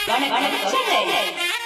வணக்கம் Chennai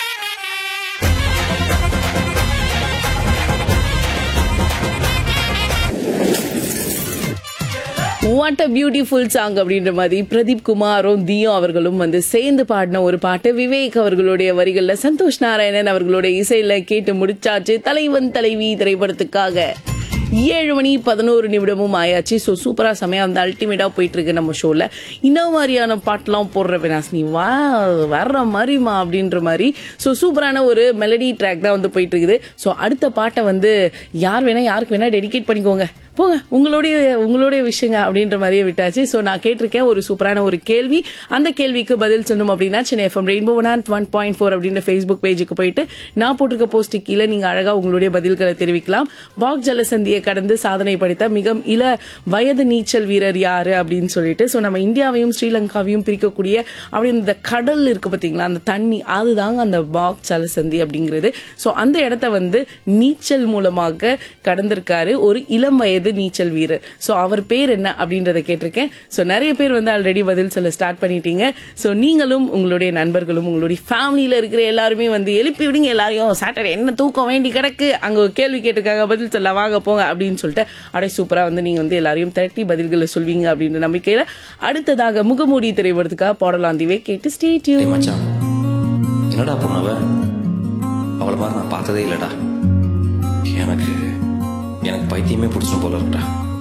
what a beautiful song அப்படின்ற மாதிரி பிரதீப் குமாரும் தியோ அவர்களும் வந்து சேர்ந்து பாடின ஒரு பாட்டு விவேக் அவர்களுடைய வரிகள்ல சந்தோஷ் நாராயணன் அவர்களுடைய இசையில கேட்டு முடிச்சாச்சு தலைவன் தலைவி திரைப்படத்துக்காக ஏழு மணி பதினோரு நிமிடமும் ஆயாச்சு ஸோ சூப்பரா செமையா வந்து அல்டிமேட்டா போயிட்டு இருக்கு நம்ம ஷோல இந்த மாதிரியான பாட்டெல்லாம் போடுற வினாசினி வா வர்ற மாதிரிமா அப்படின்ற மாதிரி ஸோ சூப்பரான ஒரு மெலடி ட்ராக் தான் வந்து போயிட்டு இருக்குது ஸோ அடுத்த பாட்டை வந்து யார் வேணா யாருக்கு வேணா டெடிகேட் பண்ணிக்கோங்க போங்க உங்களுடைய உங்களுடைய விஷயங்க அப்படின்ற மாதிரியே விட்டாச்சு ஸோ நான் கேட்டிருக்கேன் ஒரு சூப்பரான ஒரு கேள்வி அந்த கேள்விக்கு பதில் சொல்லணும் அப்படின்னா Chennai FM rainbow one one point four அப்படின்ற ஃபேஸ்புக் பேஜுக்கு போயிட்டு நான் போட்டிருக்க போஸ்ட்டு கீழே நீங்கள் அழகாக உங்களுடைய பதில்களை தெரிவிக்கலாம் பாக் ஜலசந்தியை கடந்து சாதனை படைத்த மிக இள வயது நீச்சல் வீரர் யாரு அப்படின்னு சொல்லிட்டு ஸோ நம்ம இந்தியாவையும் ஸ்ரீலங்காவையும் பிரிக்கக்கூடிய அப்படி இந்த கடல் இருக்கு பார்த்தீங்களா அந்த தண்ணி அதுதாங்க அந்த பாக் ஜலசந்தி அப்படிங்கிறது ஸோ அந்த இடத்த வந்து நீச்சல் மூலமாக கடந்திருக்காரு ஒரு இளம் வயது நீச்சல் வீரர் ஸோ அவர் பேர் என்ன அப்படின்றத கேட்டிருக்கேன் ஸோ நிறைய பேர் வந்து ஆல்ரெடி பதில் சொல்ல ஸ்டார்ட் பண்ணிட்டீங்க ஸோ நீங்களும் உங்களுடைய நண்பர்களும் உங்களுடைய ஃபேமிலியில் இருக்கிற எல்லாருமே வந்து எழுப்பி விடுங்க எல்லாரையும் சாட்டர்டே என்ன தூக்கம் வேண்டி கிடக்கு அங்கே ஒரு கேள்வி கேட்டிருக்காங்க பதில் சொல்ல வாங்க போங்க அப்படின்னு சொல்லிட்டு அப்படியே சூப்பராக வந்து நீங்கள் வந்து எல்லாரையும் திரட்டி பதில்களை சொல்வீங்க அப்படின்ற நம்பிக்கையில் அடுத்ததாக முகமூடி திரைப்படத்துக்காக பாடலாம் தீவே கேட்டு டேய் ஸ்டேட்யூ மச்சான் என்னடா பொண்ணவ அவளை மாதிரி நான் பார்த்ததே இல்லடா எனக்கு எனக்கு பைத்தியமே பிடிச்சும் போல இருக்குடா